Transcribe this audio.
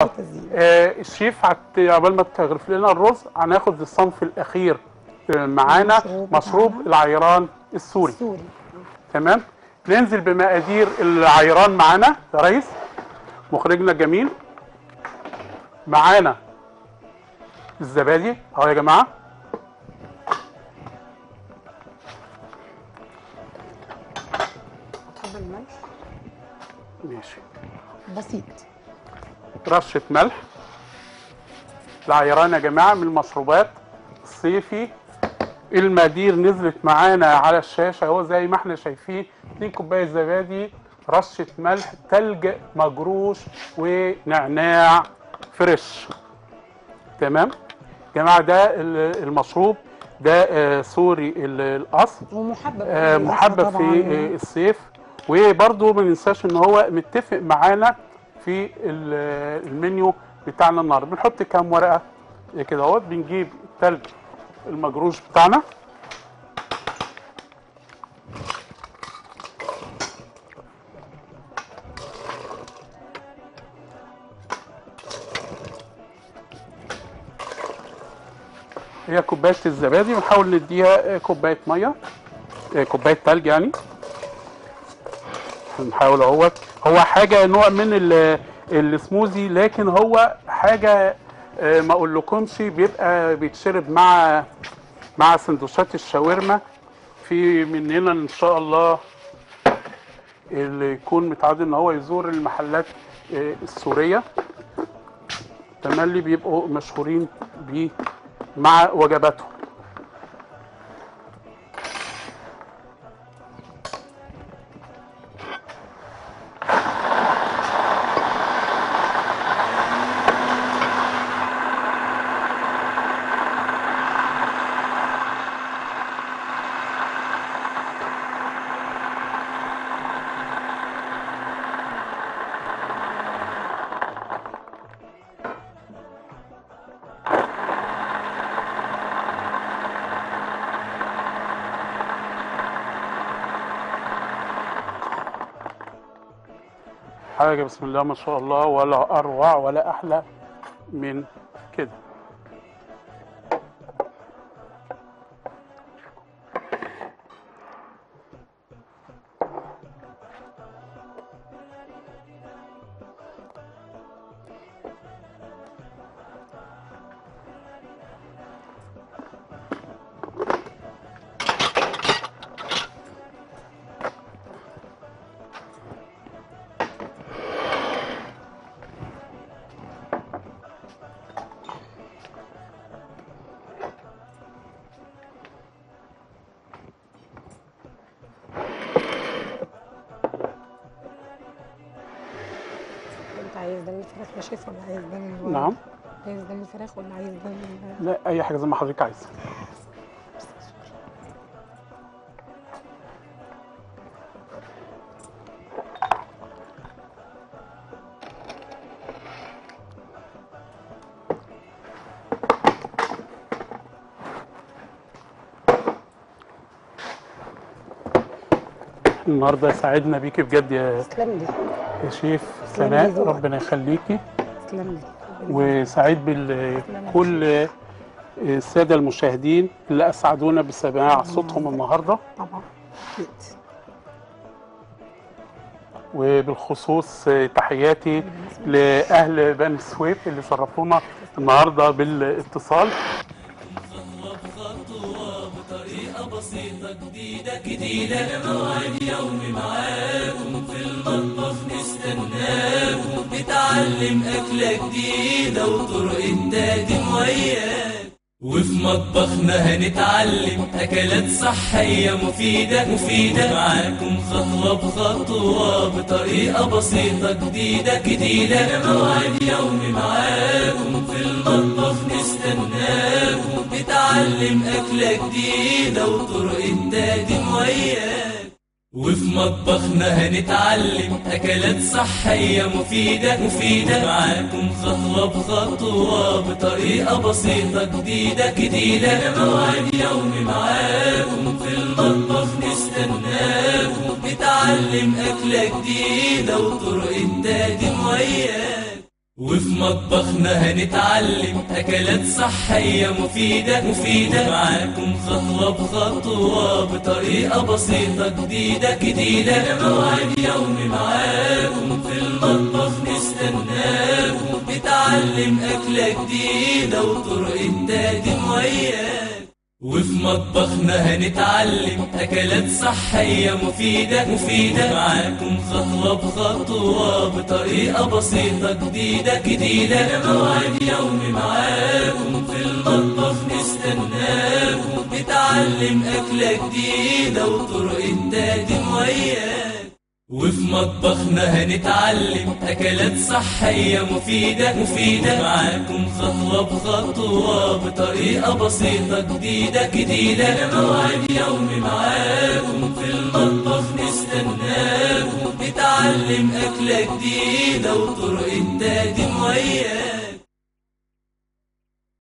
تزيين آه الشيف هت- عقبال ما تغرف لنا الرز هناخد الصنف الاخير آه، معانا المشروب مشروب بتاعنا. العيران السوري سوري تمام ننزل بمقادير العيران معانا يا ريس مخرجنا الجميل معانا الزبادي اهو يا جماعه تحب الملح ماشي بسيط رشه ملح العيران يا جماعه من المشروبات الصيفي المقادير نزلت معانا على الشاشه اهو زي ما احنا شايفين 2 كوبايه زبادي رشه ملح تلج مجروش ونعناع فريش تمام جماعه ده ال- المشروب ده آه، سوري ال- الاصل ومحبب آه، في محبب الأكل في طبعاً. آه، الصيف وبرضه ما ننساش ان هو متفق معانا في ال- المنيو بتاعنا النهارده بنحط كام ورقه كده اهوت بنجيب التلج المجروش بتاعنا هي كوبايه الزبادي بنحاول نديها آه، كوبايه ميه آه، كوبايه تلج يعني نحاول اهوت هو حاجه نوع من ال- السموزي لكن هو حاجه آه، ما اقولكمش بيبقى بيتشرب مع مع سندوتشات الشاورما في مننا ان شاء الله اللي يكون متعود ان هو يزور المحلات آه، السوريه تملي بيبقوا مشهورين بيه مع وجباتهم حاجة بسم الله ما شاء الله ولا أروع ولا أحلى من كده انت عايز ده من الفراخ يا شيف ولا عايز ده من الورق؟ نعم عايز ده من الفراخ ولا عايز ده من لا أي حاجة زي ما حضرتك عايزة النهارده سعدنا بيكي بجد يا تسلم لي يا شيف تسلم لي سناء ذوقك. ربنا يخليكي تسلم لي وسعيد بكل السادة المشاهدين اللي أسعدونا بسماع صوتهم النهاردة طبعا اكيد وبالخصوص تحياتي لأهل بني سويف اللي شرفونا النهاردة بالاتصال خطوة بطريقة بسيطة جديدة جديدة موعد يومي معاكم في المطبخ نستناكم نتعلم أكلة جديدة وطرق إنتاج وياك وفي مطبخنا هنتعلم أكلات صحية مفيدة مفيدة معاكم خطوة بخطوة بطريقة بسيطة جديدة جديدة موعد يومي معاكم في المطبخ نستناكم نتعلم أكلة جديدة وطرق إنتاج وياك وفي مطبخنا هنتعلم أكلات صحية مفيدة مفيدة معاكم خطوة بخطوة بطريقة بسيطة جديدة جديدة موعد يومي معاكم في المطبخ نستناكم نتعلم أكلة جديدة وطرق إنتاج وياك وفي مطبخنا هنتعلم أكلات صحية مفيدة مفيدة معاكم خطوة بخطوة بطريقة بسيطة جديدة جديدة موعد يومي معاكم في المطبخ نستناكم نتعلم أكلة جديدة وطرق التقديم وياك وفي مطبخنا هنتعلم أكلات صحية مفيدة مفيدة معاكم خطوة بخطوة بطريقة بسيطة جديدة جديدة موعد يومي معاكم في المطبخ نستناكم نتعلم أكلة جديدة وطرق التقديم وياك وفي مطبخنا هنتعلم أكلات صحية مفيدة مفيدة معاكم خطوة بخطوة بطريقة بسيطة جديدة جديدة موعد يومي معاكم في المطبخ نستناكم نتعلم أكلة جديدة وطرق التقديم وياك